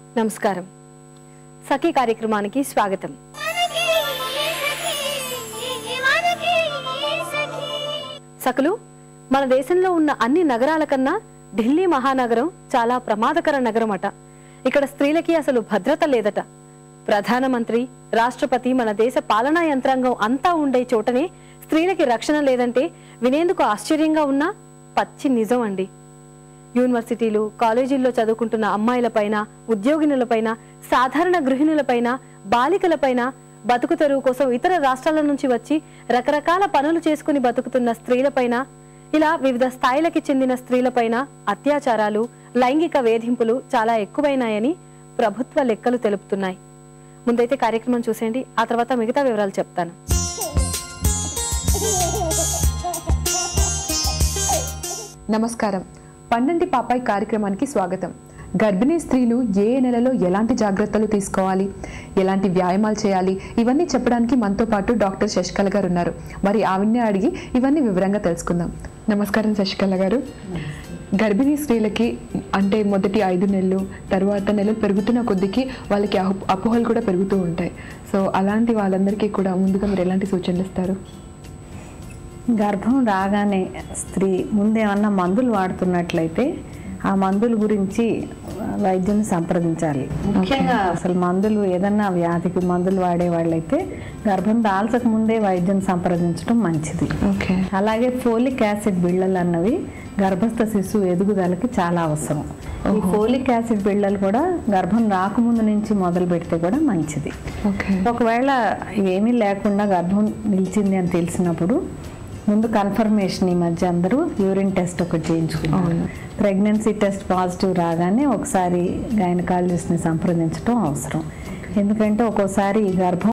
నమస్కారం సఖీ కార్యక్రమానికి స్వాగతం సకులు మన దేశంలో ఉన్న అన్ని నగరాల కన్నా ఢిల్లీ మహానగరం చాలా ప్రమాదకర నగరం అట ఇక్కడ స్త్రీలకి అసలు భద్రత లేదట ప్రధానమంత్రి రాష్ట్రపతి మన దేశ పాలనా యంత్రాంగం అంతా ఉండే చోటనే స్త్రీలకి రక్షణ లేదంటే వినేందుకు ఆశ్చర్యంగా ఉన్నా పచ్చి నిజం అండి యూనివర్సిటీలు కాలేజీల్లో చదువుకుంటున్న అమ్మాయిలపైన ఉద్యోగినులపైన సాధారణ గృహిణులపైన బాలికలపైన బతుకు తెరువు కోసం ఇతర రాష్ట్రాల నుంచి వచ్చి రకరకాల పనులు చేసుకుని బతుకుతున్న స్త్రీలపైన ఇలా వివిధ స్థాయిలకి చెందిన స్త్రీలపైన అత్యాచారాలు లైంగిక వేధింపులు చాలా ఎక్కువైనాయని ప్రభుత్వ లెక్కలు తెలుపుతున్నాయి ముందైతే కార్యక్రమం చూసేయండి ఆ తర్వాత మిగతా వివరాలు చెప్తాను నమస్కారం పండంటి పాపాయ్ కార్యక్రమానికి స్వాగతం గర్భిణీ స్త్రీలు ఏ నెలలో ఎలాంటి జాగ్రత్తలు తీసుకోవాలి ఎలాంటి వ్యాయామాలు చేయాలి ఇవన్నీ చెప్పడానికి మనతో పాటు డాక్టర్ శశికళ గారు ఉన్నారు మరి ఆవిడ్ని అడిగి ఇవన్నీ వివరంగా తెలుసుకుందాం నమస్కారం శశికళ గారు గర్భిణీ స్త్రీలకి అంటే మొదటి ఐదు నెలలు తర్వాత నెలలు పెరుగుతున్న కొద్దికి వాళ్ళకి అహు- అపోహలు కూడా పెరుగుతూ ఉంటాయి సో అలాంటి వాళ్ళందరికీ కూడా ముందుగా మీరు ఎలాంటి సూచనలు ఇస్తారు గర్భం రాగానే స్త్రీ ముందేమన్నా మందులు వాడుతున్నట్లయితే ఆ మందుల గురించి వైద్యుని సంప్రదించాలి ముఖ్యంగా అసలు మందులు ఏదన్నా వ్యాధికి మందులు వాడే వాళ్ళైతే గర్భం దాల్చక ముందే వైద్యుని సంప్రదించడం మంచిది ఓకే అలాగే ఫోలిక్ యాసిడ్ బిళ్ళలు అన్నవి గర్భస్థ శిశువు ఎదుగుదలకి చాలా అవసరం ఈ ఫోలిక్ యాసిడ్ బిళ్ళలు కూడా గర్భం రాకముందు నుంచి మొదలు పెడితే కూడా మంచిది ఓకే ఒకవేళ ఇవేమీ లేకుండా గర్భం నిలిచింది అని తెలిసినప్పుడు ముందు కన్ఫర్మేషన్ ఈ మధ్య అందరూ యూరిన్ టెస్ట్ ఒకటి చేయించుకున్నారు ప్రెగ్నెన్సీ టెస్ట్ పాజిటివ్ రాగానే ఒకసారి గైనకాలజిస్ట్ని సంప్రదించడం అవసరం ఎందుకంటే ఒక్కోసారి ఈ గర్భం